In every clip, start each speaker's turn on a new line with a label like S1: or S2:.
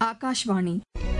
S1: ஆகாஷ்வாணி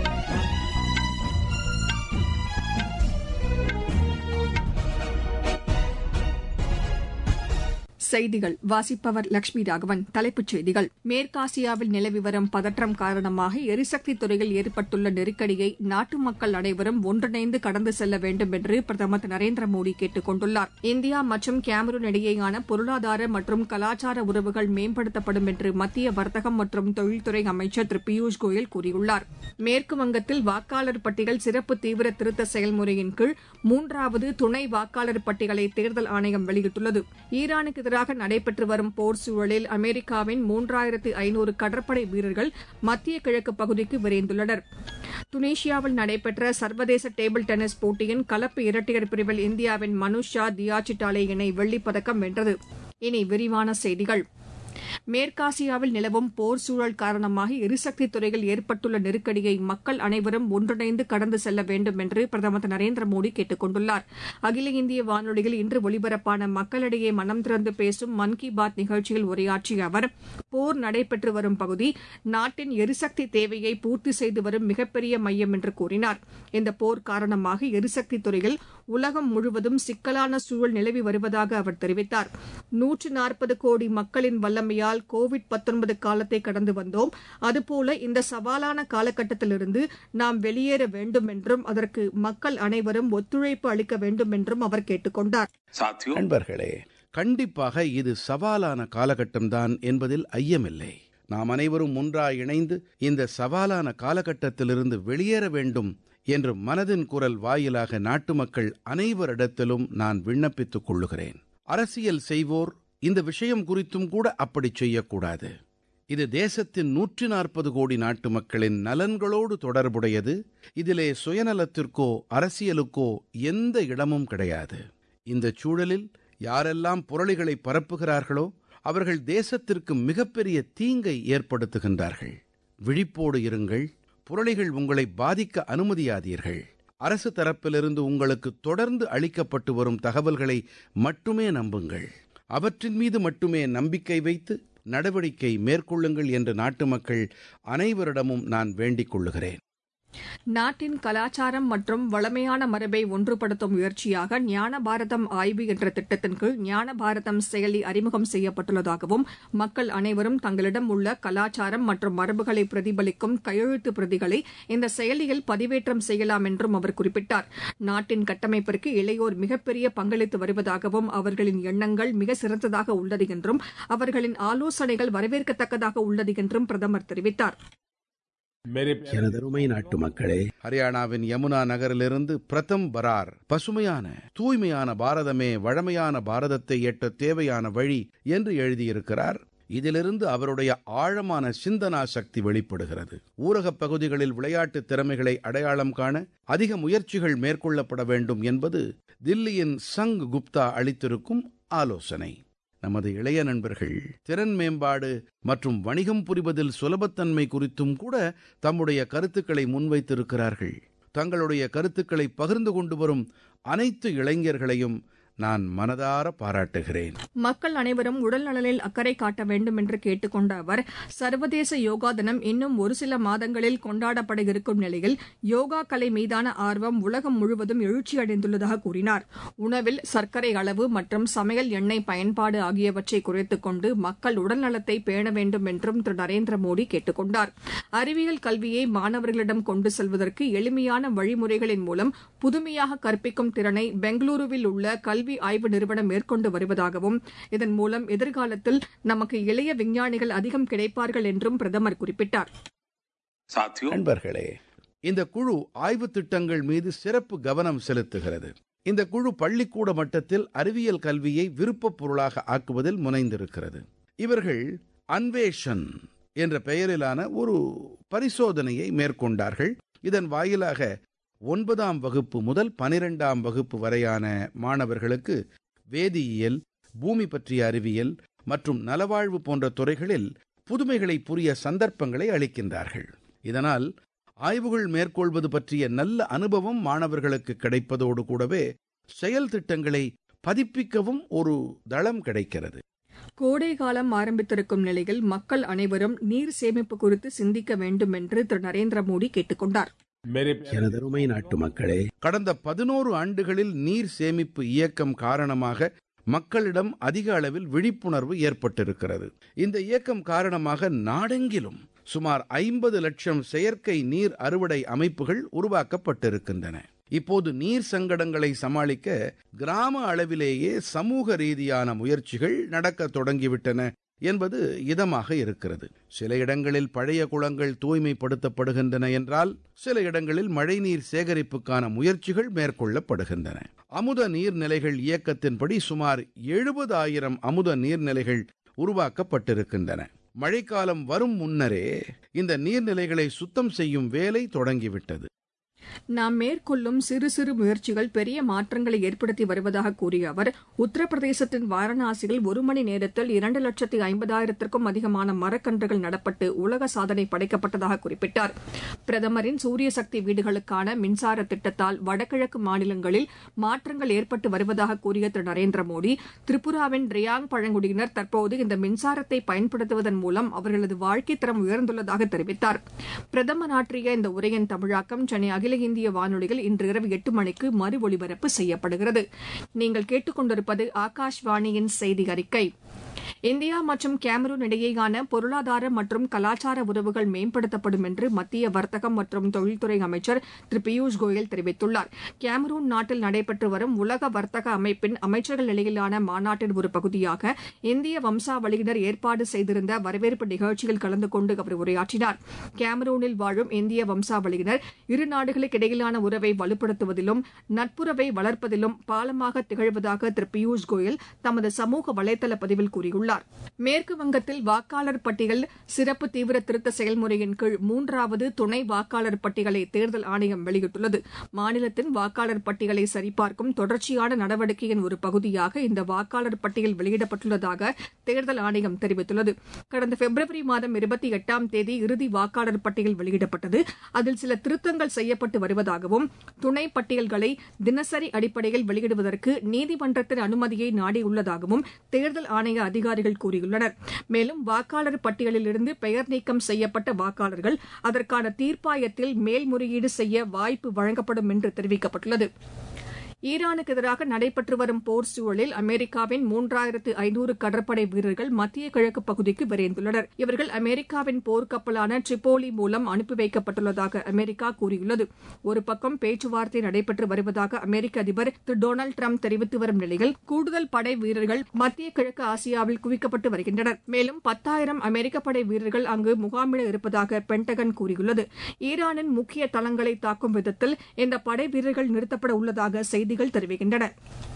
S1: செய்திகள் வாசிப்பவர் லட்சுமி ராகவன் தலைப்புச் செய்திகள் மேற்காசியாவில் நிலவி வரும் பதற்றம் காரணமாக எரிசக்தி துறையில் ஏற்பட்டுள்ள நெருக்கடியை நாட்டு மக்கள் அனைவரும் ஒன்றிணைந்து கடந்து செல்ல வேண்டும் என்று பிரதமர் திரு நரேந்திர மோடி கேட்டுக் கொண்டுள்ளார் இந்தியா மற்றும் கேமரூன் இடையேயான பொருளாதார மற்றும் கலாச்சார உறவுகள் மேம்படுத்தப்படும் என்று மத்திய வர்த்தகம் மற்றும் தொழில்துறை அமைச்சர் திரு பியூஷ் கோயல் கூறியுள்ளார் மேற்கு வங்கத்தில் வாக்காளர் பட்டியல் சிறப்பு தீவிர திருத்த செயல்முறையின் கீழ் மூன்றாவது துணை வாக்காளர் பட்டியலை தேர்தல் ஆணையம் வெளியிட்டுள்ளது ஈரானுக்கு எதிராக நடைபெற்று வரும் போர் சூழலில் அமெரிக்காவின் மூன்றாயிரத்து ஐநூறு கடற்படை வீரர்கள் மத்திய கிழக்கு பகுதிக்கு விரைந்துள்ளனர் துனிஷியாவில் நடைபெற்ற சர்வதேச டேபிள் டென்னிஸ் போட்டியின் கலப்பு இரட்டையர் பிரிவில் இந்தியாவின் மனுஷ் ஷா தியா சிட்டாலே இணை வெள்ளிப் பதக்கம் வென்றது இனி விரிவான செய்திகள் மேற்காசியாவில் நிலவும் போர் சூழல் காரணமாக எரிசக்தி துறையில் ஏற்பட்டுள்ள நெருக்கடியை மக்கள் அனைவரும் ஒன்றிணைந்து கடந்து செல்ல வேண்டும் என்று பிரதமர் திரு நரேந்திர மோடி கேட்டுக் கொண்டுள்ளார் அகில இந்திய வானொலியில் இன்று ஒலிபரப்பான மக்களிடையே மனம் திறந்து பேசும் மன் கி பாத் நிகழ்ச்சியில் உரையாற்றிய அவர் போர் நடைபெற்று வரும் பகுதி நாட்டின் எரிசக்தி தேவையை பூர்த்தி செய்து வரும் மிகப்பெரிய மையம் என்று கூறினார் இந்த போர் காரணமாக எரிசக்தி துறையில் உலகம் முழுவதும் சிக்கலான சூழல் நிலவி வருவதாக அவர் தெரிவித்தார் நூற்று நாற்பது கோடி மக்களின் வல்லமையால் கோவிட் காலத்தை கடந்து வந்தோம் அதுபோல இந்த சவாலான காலகட்டத்திலிருந்து நாம் வெளியேற வேண்டும் என்றும் அதற்கு மக்கள் அனைவரும் ஒத்துழைப்பு அளிக்க வேண்டும் என்றும் அவர் கேட்டுக் கொண்டார்
S2: साथियों
S3: நண்பர்களே கண்டிப்பாக இது சவாலான காலகட்டம்தான் என்பதில் ஐயமில்லை நாம் அனைவரும் ஒன்றாய் இணைந்து இந்த சவாலான காலகட்டத்திலிருந்து வெளியேற வேண்டும் என்று மனதின் குரல் வாயிலாக நாட்டு மக்கள் அனைவரிடத்திலும் நான் விண்ணப்பித்துக் கொள்ளுகிறேன் அரசியல் செய்வோர் இந்த விஷயம் குறித்தும் கூட அப்படி செய்யக்கூடாது இது தேசத்தின் நூற்றி நாற்பது கோடி நாட்டு மக்களின் நலன்களோடு தொடர்புடையது இதிலே சுயநலத்திற்கோ அரசியலுக்கோ எந்த இடமும் கிடையாது இந்த சூழலில் யாரெல்லாம் புரளிகளை பரப்புகிறார்களோ அவர்கள் தேசத்திற்கு மிகப்பெரிய தீங்கை ஏற்படுத்துகின்றார்கள் விழிப்போடு இருங்கள் புரளிகள் உங்களை பாதிக்க அனுமதியாதீர்கள் அரசு தரப்பிலிருந்து உங்களுக்கு தொடர்ந்து அளிக்கப்பட்டு வரும் தகவல்களை மட்டுமே நம்புங்கள் அவற்றின் மீது மட்டுமே நம்பிக்கை வைத்து நடவடிக்கை மேற்கொள்ளுங்கள் என்று நாட்டு மக்கள் அனைவரிடமும் நான் வேண்டிக் கொள்ளுகிறேன்
S1: நாட்டின் கலாச்சாரம் மற்றும் வளமையான மரபை ஒன்றுபடுத்தும் முயற்சியாக ஞான பாரதம் ஆய்வு என்ற திட்டத்தின் கீழ் ஞான பாரதம் செயலி அறிமுகம் செய்யப்பட்டுள்ளதாகவும் மக்கள் அனைவரும் தங்களிடம் உள்ள கலாச்சாரம் மற்றும் மரபுகளை பிரதிபலிக்கும் கையெழுத்து பிரதிகளை இந்த செயலியில் பதிவேற்றம் செய்யலாம் என்றும் அவர் குறிப்பிட்டார் நாட்டின் கட்டமைப்பிற்கு இளையோர் மிகப்பெரிய பங்களித்து வருவதாகவும் அவர்களின் எண்ணங்கள் மிக சிறந்ததாக உள்ளது என்றும் அவர்களின் ஆலோசனைகள் வரவேற்கத்தக்கதாக உள்ளது என்றும் பிரதமர் தெரிவித்தார்
S2: मेरे
S3: எனதருமை நாட்டு மக்களே ஹரியானாவின் யமுனா நகரிலிருந்து பிரதம் பரார் பசுமையான தூய்மையான பாரதமே வழமையான பாரதத்தை எட்ட தேவையான வழி என்று எழுதியிருக்கிறார் இதிலிருந்து அவருடைய ஆழமான சிந்தனா சக்தி வெளிப்படுகிறது ஊரகப் பகுதிகளில் விளையாட்டு திறமைகளை அடையாளம் காண அதிக முயற்சிகள் மேற்கொள்ளப்பட வேண்டும் என்பது தில்லியின் சங் குப்தா அளித்திருக்கும் ஆலோசனை நமது இளைய நண்பர்கள் திறன் மேம்பாடு மற்றும் வணிகம் புரிவதில் சுலபத்தன்மை குறித்தும் கூட தம்முடைய கருத்துக்களை முன்வைத்திருக்கிறார்கள் தங்களுடைய கருத்துக்களை பகிர்ந்து கொண்டு வரும் அனைத்து இளைஞர்களையும் நான் மனதார பாராட்டுகிறேன்
S1: மக்கள் அனைவரும் உடல் நலனில் அக்கறை காட்ட வேண்டும் என்று கேட்டுக் கொண்ட அவர் சர்வதேச யோகா தினம் இன்னும் ஒரு சில மாதங்களில் கொண்டாடப்பட இருக்கும் நிலையில் யோகா கலை மீதான ஆர்வம் உலகம் முழுவதும் எழுச்சியடைந்துள்ளதாக கூறினார் உணவில் சர்க்கரை அளவு மற்றும் சமையல் எண்ணெய் பயன்பாடு ஆகியவற்றை குறைத்துக் கொண்டு மக்கள் உடல் நலத்தை பேண வேண்டும் என்றும் திரு நரேந்திர மோடி கேட்டுக் கொண்டார் அறிவியல் கல்வியை மாணவர்களிடம் கொண்டு செல்வதற்கு எளிமையான வழிமுறைகளின் மூலம் புதுமையாக கற்பிக்கும் திறனை பெங்களூருவில் உள்ள கல்வி ஆய்வு நிறுவனம் மேற்கொண்டு வருவதாகவும் இதன் மூலம் எதிர்காலத்தில் நமக்கு இளைய விஞ்ஞானிகள் அதிகம் கிடைப்பார்கள் என்றும் பிரதமர் குறிப்பிட்டார்
S2: साथियों
S3: நண்பர்களே இந்த குழு ஆய்வு திட்டங்கள் மீது சிறப்பு கவனம் செலுத்துகிறது இந்த குழு பள்ளிக்கூட மட்டத்தில் அறிவியல் கல்வியை விருப்பப் பொருளாக ஆக்குவதில் முனைந்திருக்கிறது இவர்கள் அன்வேஷன் என்ற பெயரிலான ஒரு பரிசோதனையை மேற்கொண்டார்கள் இதன் வாயிலாக ஒன்பதாம் வகுப்பு முதல் பனிரெண்டாம் வகுப்பு வரையான மாணவர்களுக்கு வேதியியல் பூமி பற்றிய அறிவியல் மற்றும் நலவாழ்வு போன்ற துறைகளில் புதுமைகளை புரிய சந்தர்ப்பங்களை அளிக்கின்றார்கள் இதனால் ஆய்வுகள் மேற்கொள்வது பற்றிய நல்ல அனுபவம் மாணவர்களுக்கு கிடைப்பதோடு கூடவே செயல் திட்டங்களை பதிப்பிக்கவும் ஒரு தளம் கிடைக்கிறது
S1: கோடை காலம் ஆரம்பித்திருக்கும் நிலையில் மக்கள் அனைவரும் நீர் சேமிப்பு குறித்து சிந்திக்க வேண்டும் என்று திரு நரேந்திர மோடி கேட்டுக் கொண்டார்
S2: मेरे
S4: எனதருமை நாட்டு மக்களே
S3: கடந்த பதினோரு ஆண்டுகளில் நீர் சேமிப்பு இயக்கம் காரணமாக மக்களிடம் அதிக அளவில் விழிப்புணர்வு ஏற்பட்டிருக்கிறது இந்த இயக்கம் காரணமாக நாடெங்கிலும் சுமார் ஐம்பது லட்சம் செயற்கை நீர் அறுவடை அமைப்புகள் உருவாக்கப்பட்டிருக்கின்றன இப்போது நீர் சங்கடங்களை சமாளிக்க கிராம அளவிலேயே சமூக ரீதியான முயற்சிகள் நடக்கத் தொடங்கிவிட்டன என்பது இதமாக இருக்கிறது சில இடங்களில் பழைய குளங்கள் தூய்மைப்படுத்தப்படுகின்றன என்றால் சில இடங்களில் மழைநீர் சேகரிப்புக்கான முயற்சிகள் மேற்கொள்ளப்படுகின்றன அமுத நீர்நிலைகள் இயக்கத்தின்படி சுமார் எழுபதாயிரம் அமுத நீர்நிலைகள் உருவாக்கப்பட்டிருக்கின்றன மழைக்காலம் வரும் முன்னரே இந்த நீர்நிலைகளை சுத்தம் செய்யும் வேலை தொடங்கிவிட்டது
S1: நாம் மேற்கொள்ளும் சிறு சிறு முயற்சிகள் பெரிய மாற்றங்களை ஏற்படுத்தி வருவதாக கூறிய அவர் உத்தரப்பிரதேசத்தின் வாரணாசியில் ஒரு மணி நேரத்தில் இரண்டு லட்சத்தி ஐம்பதாயிரத்திற்கும் அதிகமான மரக்கன்றுகள் நடப்பட்டு உலக சாதனை படைக்கப்பட்டதாக குறிப்பிட்டார் பிரதமரின் சூரிய சக்தி வீடுகளுக்கான மின்சார திட்டத்தால் வடகிழக்கு மாநிலங்களில் மாற்றங்கள் ஏற்பட்டு வருவதாக கூறிய திரு நரேந்திர மோடி திரிபுராவின் ரியாங் பழங்குடியினர் தற்போது இந்த மின்சாரத்தை பயன்படுத்துவதன் மூலம் அவர்களது வாழ்க்கை தரம் உயர்ந்துள்ளதாக தெரிவித்தார் பிரதமர் ஆற்றிய இந்த உரையின் தமிழாக்கம் சென்னை அகில இந்திய வானொலியில் இன்று இரவு எட்டு மணிக்கு மறு ஒலிபரப்பு செய்யப்படுகிறது நீங்கள் கேட்டுக்கொண்டிருப்பது ஆகாஷ்வாணியின் செய்தி அறிக்கை இந்தியா மற்றும் கேமரூன் இடையேயான பொருளாதார மற்றும் கலாச்சார உறவுகள் மேம்படுத்தப்படும் என்று மத்திய வர்த்தகம் மற்றும் தொழில்துறை அமைச்சர் திரு பியூஷ் கோயல் தெரிவித்துள்ளார் கேமரூன் நாட்டில் நடைபெற்று வரும் உலக வர்த்தக அமைப்பின் அமைச்சர்கள் நிலையிலான மாநாட்டின் ஒரு பகுதியாக இந்திய வம்சாவளியினர் ஏற்பாடு செய்திருந்த வரவேற்பு நிகழ்ச்சியில் கலந்து கொண்டு அவர் உரையாற்றினார் கேமரூனில் வாழும் இந்திய வம்சாவளியினர் இரு நாடுகளுக்கு இடையிலான உறவை வலுப்படுத்துவதிலும் நட்புறவை வளர்ப்பதிலும் பாலமாக திகழ்வதாக திரு பியூஷ் கோயல் தமது சமூக வலைதள பதிவில் கூறியுள்ளார் மேற்கு வங்கத்தில் வாக்காளர் பட்டியல் சிறப்பு தீவிர திருத்த செயல்முறையின் கீழ் மூன்றாவது துணை வாக்காளர் பட்டியலை தேர்தல் ஆணையம் வெளியிட்டுள்ளது மாநிலத்தின் வாக்காளர் பட்டியலை சரிபார்க்கும் தொடர்ச்சியான நடவடிக்கையின் ஒரு பகுதியாக இந்த வாக்காளர் பட்டியல் வெளியிடப்பட்டுள்ளதாக தேர்தல் ஆணையம் தெரிவித்துள்ளது கடந்த பிப்ரவரி மாதம் இருபத்தி எட்டாம் தேதி இறுதி வாக்காளர் பட்டியல் வெளியிடப்பட்டது அதில் சில திருத்தங்கள் செய்யப்பட்டு வருவதாகவும் துணை பட்டியல்களை தினசரி அடிப்படையில் வெளியிடுவதற்கு நீதிமன்றத்தின் அனுமதியை நாடியுள்ளதாகவும் தேர்தல் ஆணைய அதிகாரிகள் கூறியுள்ளனர் மேலும் வாக்காளர் பட்டியலிலிருந்து பெயர் நீக்கம் செய்யப்பட்ட வாக்காளர்கள் அதற்கான தீர்ப்பாயத்தில் மேல்முறையீடு செய்ய வாய்ப்பு வழங்கப்படும் என்று தெரிவிக்கப்பட்டுள்ளது ஈரானுக்கு எதிராக நடைபெற்று வரும் போர் சூழலில் அமெரிக்காவின் மூன்றாயிரத்து ஐநூறு கடற்படை வீரர்கள் மத்திய கிழக்கு பகுதிக்கு விரைந்துள்ளனர் இவர்கள் அமெரிக்காவின் போர்க்கப்பலான ட்ரிபோலி மூலம் அனுப்பி வைக்கப்பட்டுள்ளதாக அமெரிக்கா கூறியுள்ளது ஒரு பக்கம் பேச்சுவார்த்தை நடைபெற்று வருவதாக அமெரிக்க அதிபர் திரு டொனால்டு டிரம்ப் தெரிவித்து வரும் நிலையில் கூடுதல் படை வீரர்கள் மத்திய கிழக்கு ஆசியாவில் குவிக்கப்பட்டு வருகின்றனர் மேலும் பத்தாயிரம் அமெரிக்க படை வீரர்கள் அங்கு முகாமிட இருப்பதாக பென்டகன் கூறியுள்ளது ஈரானின் முக்கிய தளங்களை தாக்கும் விதத்தில் இந்த படை வீரர்கள் நிறுத்தப்பட உள்ளதாக செய்திகள் தெரிவிக்கின்றன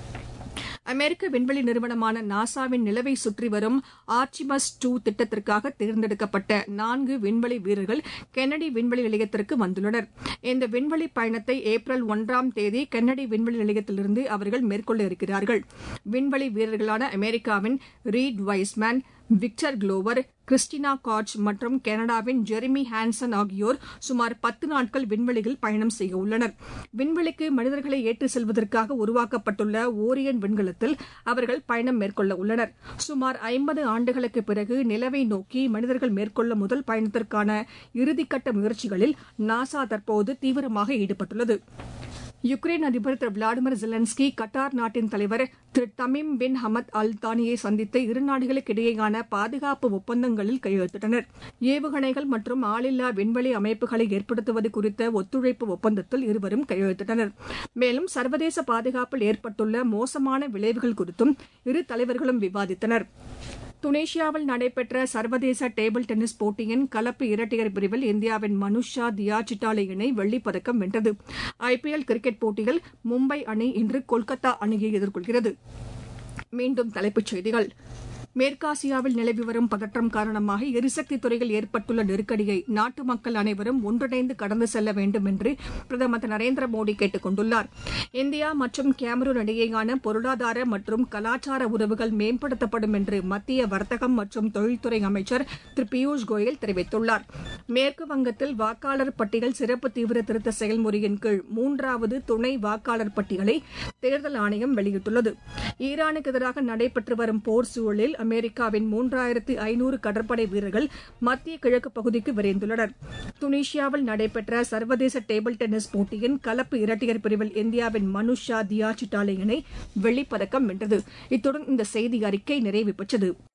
S1: அமெரிக்க விண்வெளி நிறுவனமான நாசாவின் நிலவை சுற்றி வரும் ஆர்ச்சிமஸ் டூ திட்டத்திற்காக தேர்ந்தெடுக்கப்பட்ட நான்கு விண்வெளி வீரர்கள் கென்னடி விண்வெளி நிலையத்திற்கு வந்துள்ளனர் இந்த விண்வெளி பயணத்தை ஏப்ரல் ஒன்றாம் தேதி கென்னடி விண்வெளி நிலையத்திலிருந்து அவர்கள் மேற்கொள்ள இருக்கிறார்கள் விண்வெளி வீரர்களான அமெரிக்காவின் Reid Wiseman Victor Glover Christina Koch மற்றும் கனடாவின் ஜெரிமி ஹான்சன் ஆகியோர் சுமார் பத்து நாட்கள் விண்வெளியில் பயணம் செய்ய உள்ளனர் விண்வெளிக்கு மனிதர்களை ஏற்றி செல்வதற்காக உருவாக்கப்பட்டுள்ள ஓரியன் விண்கலத்தில் அவர்கள் பயணம் மேற்கொள்ள உள்ளனர் சுமார் ஐம்பது ஆண்டுகளுக்கு பிறகு நிலவை நோக்கி மனிதர்கள் மேற்கொள்ள முதல் பயணத்திற்கான இறுதிக்கட்ட முயற்சிகளில் நாசா தற்போது தீவிரமாக ஈடுபட்டுள்ளது யுக்ரைன் அதிபர் திரு விளாடிமிர் ஜெலன்ஸ்கி கட்டார் நாட்டின் தலைவர் திரு தமீம் பின் ஹமத் அல் தானியை சந்தித்து இரு நாடுகளுக்கு இடையேயான பாதுகாப்பு ஒப்பந்தங்களில் கையெழுத்திட்டனர் ஏவுகணைகள் மற்றும் ஆளில்லா விண்வெளி அமைப்புகளை ஏற்படுத்துவது குறித்த ஒத்துழைப்பு ஒப்பந்தத்தில் இருவரும் கையெழுத்திட்டனர் மேலும் சர்வதேச பாதுகாப்பில் ஏற்பட்டுள்ள மோசமான விளைவுகள் குறித்தும் இரு தலைவர்களும் விவாதித்தனர் துனேஷியாவில் நடைபெற்ற சர்வதேச டேபிள் டென்னிஸ் போட்டியின் கலப்பு இரட்டையர் பிரிவில் இந்தியாவின் மனுஷா தியா சிட்டாலே இணை வெள்ளிப் பதக்கம் வென்றது ஐபிஎல் கிரிக்கெட் போட்டியில் மும்பை அணி இன்று கொல்கத்தா அணியை எதிர்கொள்கிறது மீண்டும் தலைப்புச் செய்திகள் மேற்காசியாவில் நிலவி வரும் பதற்றம் காரணமாக எரிசக்தி துறையில் ஏற்பட்டுள்ள நெருக்கடியை நாட்டு மக்கள் அனைவரும் ஒன்றிணைந்து கடந்து செல்ல வேண்டும் என்று பிரதமர் திரு நரேந்திர மோடி கேட்டுக் கொண்டுள்ளார் இந்தியா மற்றும் கேமரூன் இடையேயான பொருளாதார மற்றும் கலாச்சார உறவுகள் மேம்படுத்தப்படும் என்று மத்திய வர்த்தகம் மற்றும் தொழில்துறை அமைச்சர் திரு பியூஷ் கோயல் தெரிவித்துள்ளார் மேற்கு வங்கத்தில் வாக்காளர் பட்டியல் சிறப்பு தீவிர திருத்த செயல்முறையின் கீழ் மூன்றாவது துணை வாக்காளர் பட்டியலை தேர்தல் ஆணையம் வெளியிட்டுள்ளது ஈரானுக்கு எதிராக நடைபெற்று வரும் போர் சூழலில் அமெரிக்காவின் மூன்றாயிரத்து ஐநூறு கடற்படை வீரர்கள் மத்திய கிழக்கு பகுதிக்கு விரைந்துள்ளனர் துனிஷியாவில் நடைபெற்ற சர்வதேச டேபிள் டென்னிஸ் போட்டியின் கலப்பு இரட்டையர் பிரிவில் இந்தியாவின் மனுஷா தியா சிட்டாலே இணை வெள்ளிப்பதக்கம் வென்றது இத்துடன் இந்த செய்தி அறிக்கை நிறைவு பெற்றது